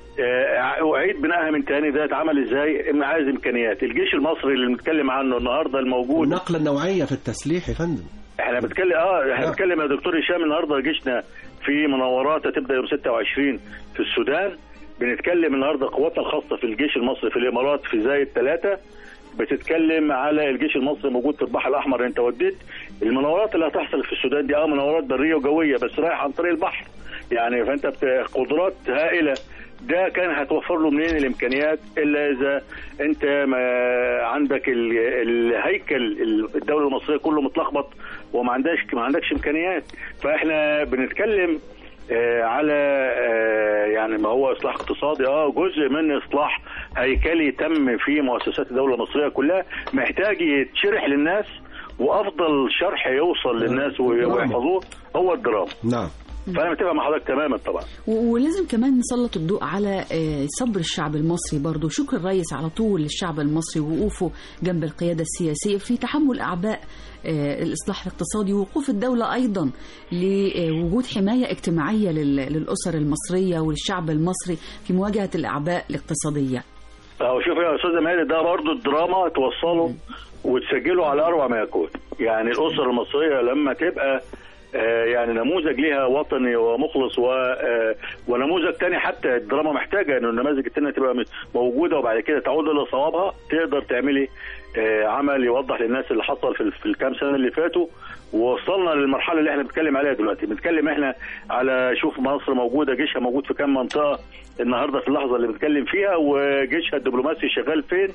آه، أعيد بنائها من تاني ده اتعمل ازاي إن عايز امكانيات الجيش المصري اللي بنتكلم عنه النهارده الموجود النقلة النوعية في التسليح يا فندم احنا بنتكلم اه احنا آه. بنتكلم يا دكتور هشام النهارده جيشنا في مناورات هتبدا يوم 26 في السودان بنتكلم النهارده قواتنا الخاصه في الجيش المصري في الامارات في زايد ثلاثه بتتكلم على الجيش المصري موجود في البحر الاحمر انت وديت المناورات اللي هتحصل في السودان دي اه مناورات بريه وجويه بس رايح عن طريق البحر يعني فانت بت- قدرات هائله ده كان هتوفر له منين الامكانيات الا اذا انت ما عندك ال- الهيكل الدوله المصريه كله متلخبط وما عندكش ما عندكش امكانيات فاحنا بنتكلم آه، على آه، يعني ما هو اصلاح اقتصادي اه جزء من اصلاح هيكلي تم في مؤسسات الدوله المصريه كلها محتاج يتشرح للناس وافضل شرح يوصل للناس وي- نعم. ويحفظوه هو الدراما نعم فانا متفق مع حضرتك تماما طبعا و- ولازم كمان نسلط الضوء على آه، صبر الشعب المصري برضو شكر الرئيس على طول للشعب المصري ووقوفه جنب القيادة السياسية في تحمل أعباء آه، الإصلاح الاقتصادي ووقوف الدولة أيضا لوجود حماية اجتماعية لل- للأسر المصرية وللشعب المصري في مواجهة الأعباء الاقتصادية اهو شوف يا استاذ مالك ده برضه الدراما توصله وتسجله على اروع ما يكون يعني الاسره المصريه لما تبقى آه، يعني نموذج ليها وطني ومخلص و آه، ونموذج تاني حتى الدراما محتاجه ان النماذج التانيه تبقى م- موجوده وبعد كده تعود الى صوابها تقدر تعملي آه، عمل يوضح للناس اللي حصل في, ال- في الكام سنه اللي فاتوا ووصلنا للمرحله اللي احنا بنتكلم عليها دلوقتي بنتكلم احنا على شوف مصر موجوده جيشها موجود في كام منطقه النهارده في اللحظه اللي بنتكلم فيها وجيشها الدبلوماسي شغال فين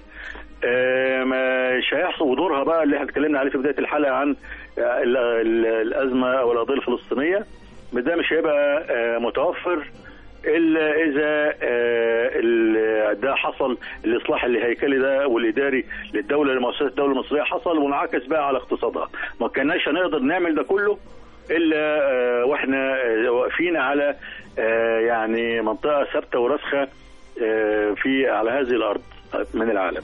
آه، مش هيحصل ودورها بقى اللي احنا اتكلمنا عليه في بدايه الحلقه عن آه، ال- ال- الازمه او القضيه الفلسطينيه ده مش هيبقى آه، متوفر الا اذا آه، ال- ده حصل الاصلاح الهيكلي ده والاداري للدوله لمؤسسات الدوله المصريه حصل وانعكس بقى على اقتصادها ما كناش هنقدر نعمل ده كله الا آه، واحنا آه، واقفين على آه، يعني منطقه ثابته وراسخه آه، في على هذه الارض من العالم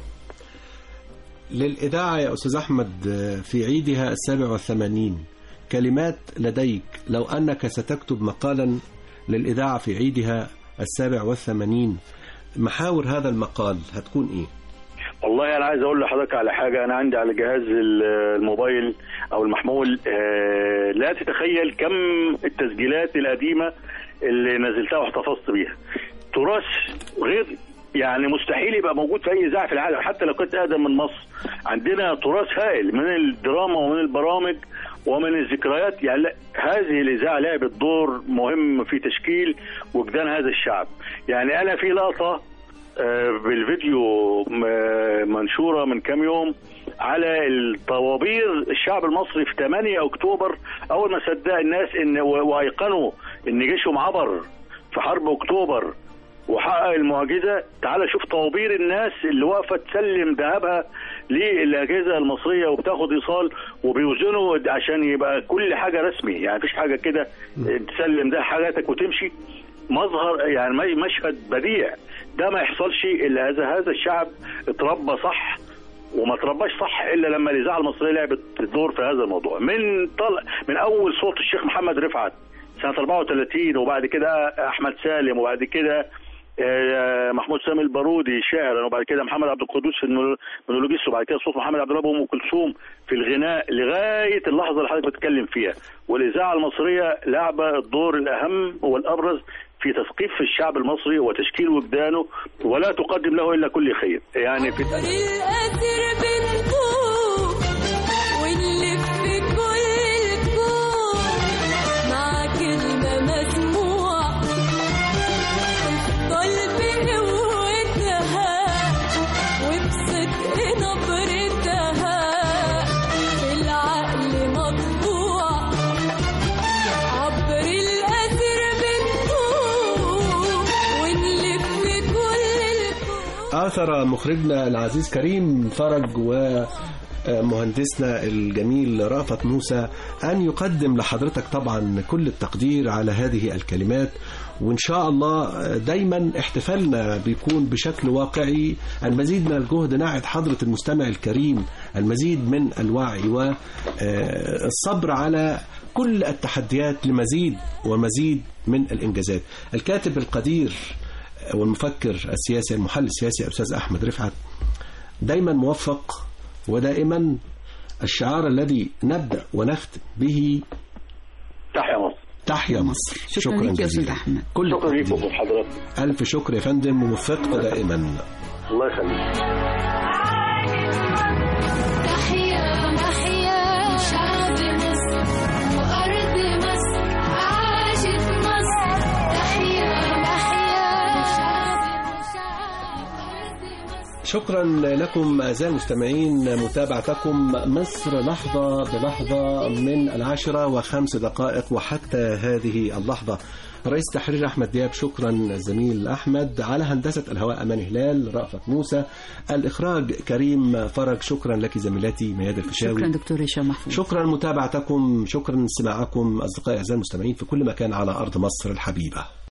للإذاعة يا أستاذ أحمد في عيدها السابع والثمانين كلمات لديك لو أنك ستكتب مقالا للإذاعة في عيدها السابع والثمانين محاور هذا المقال هتكون إيه؟ والله انا عايز اقول لحضرتك على حاجه انا عندي على جهاز ال- الموبايل او المحمول آه، لا تتخيل كم التسجيلات القديمه اللي نزلتها واحتفظت بيها تراث غير يعني مستحيل يبقى موجود في اي اذاعه في العالم حتى لو كانت اقدم من مصر عندنا تراث هائل من الدراما ومن البرامج ومن الذكريات يعني لا، هذه الاذاعه لعبت دور مهم في تشكيل وجدان هذا الشعب يعني انا في لقطه آه، بالفيديو م- منشوره من كام يوم على الطوابير الشعب المصري في 8 اكتوبر اول ما صدق الناس ان و- وايقنوا ان جيشهم عبر في حرب اكتوبر وحقق المعجزه تعال شوف طوابير الناس اللي واقفه تسلم ذهبها للاجهزه المصريه وبتاخد ايصال وبيوزنوا عشان يبقى كل حاجه رسمي يعني مفيش حاجه كده تسلم ده حاجاتك وتمشي مظهر يعني مي- مشهد بديع ده ما يحصلش الا هذا هذا الشعب اتربى صح وما ترباش صح الا لما الاذاعه المصريه لعبت دور في هذا الموضوع من طل... من اول صوت الشيخ محمد رفعت سنه 34 وبعد كده احمد سالم وبعد كده آه، محمود سامي البارودي شاعرا وبعد كده محمد عبد القدوس في المونو- المونولوجيست وبعد كده صوت محمد عبد الوهاب وام كلثوم في الغناء لغايه اللحظه اللي حضرتك بتتكلم فيها والاذاعه المصريه لعبه الدور الاهم والابرز في تثقيف الشعب المصري وتشكيل وجدانه ولا تقدم له الا كل خير يعني في القادر بنطوف ونلف كل الكون مع كلمة مسموعة تفضل بقوتها وبصدق نبرتها في العقل مطبوع عبر القادر بنطوف ونلف كل الكون آثر مخرجنا العزيز كريم فرج و مهندسنا الجميل رأفت موسى أن يقدم لحضرتك طبعا كل التقدير على هذه الكلمات وإن شاء الله دايما احتفالنا بيكون بشكل واقعي المزيد من الجهد ناحية حضرة المستمع الكريم المزيد من الوعي والصبر على كل التحديات لمزيد ومزيد من الإنجازات الكاتب القدير والمفكر السياسي المحلل السياسي الأستاذ أحمد رفعت دايما موفق ودائما الشعار الذي نبدأ ونختم به تحيا مصر تحيا مصر شكرا, لك يا أستاذ أحمد كل شكرا التقدير. لكم حضرتك ألف شكر يا فندم ووفقت دائما الله يخليك تحيا تحيا شعب مصر وأرض مصر عاشت مصر تحيا تحيا شعب شعب أرض مصر شكرا لكم أعزائي المستمعين متابعتكم مصر لحظة بلحظة من العاشرة وخمس دقائق وحتى هذه اللحظة رئيس تحرير أحمد دياب شكرا الزميل أحمد على هندسة الهواء أمان هلال رأفت موسى الإخراج كريم فرج شكرا لك زميلتي مياد الفيشاوي شكرا دكتور هشام محفوظ شكرا متابعتكم شكرا استماعكم أصدقائي أعزائي المستمعين في كل مكان على أرض مصر الحبيبة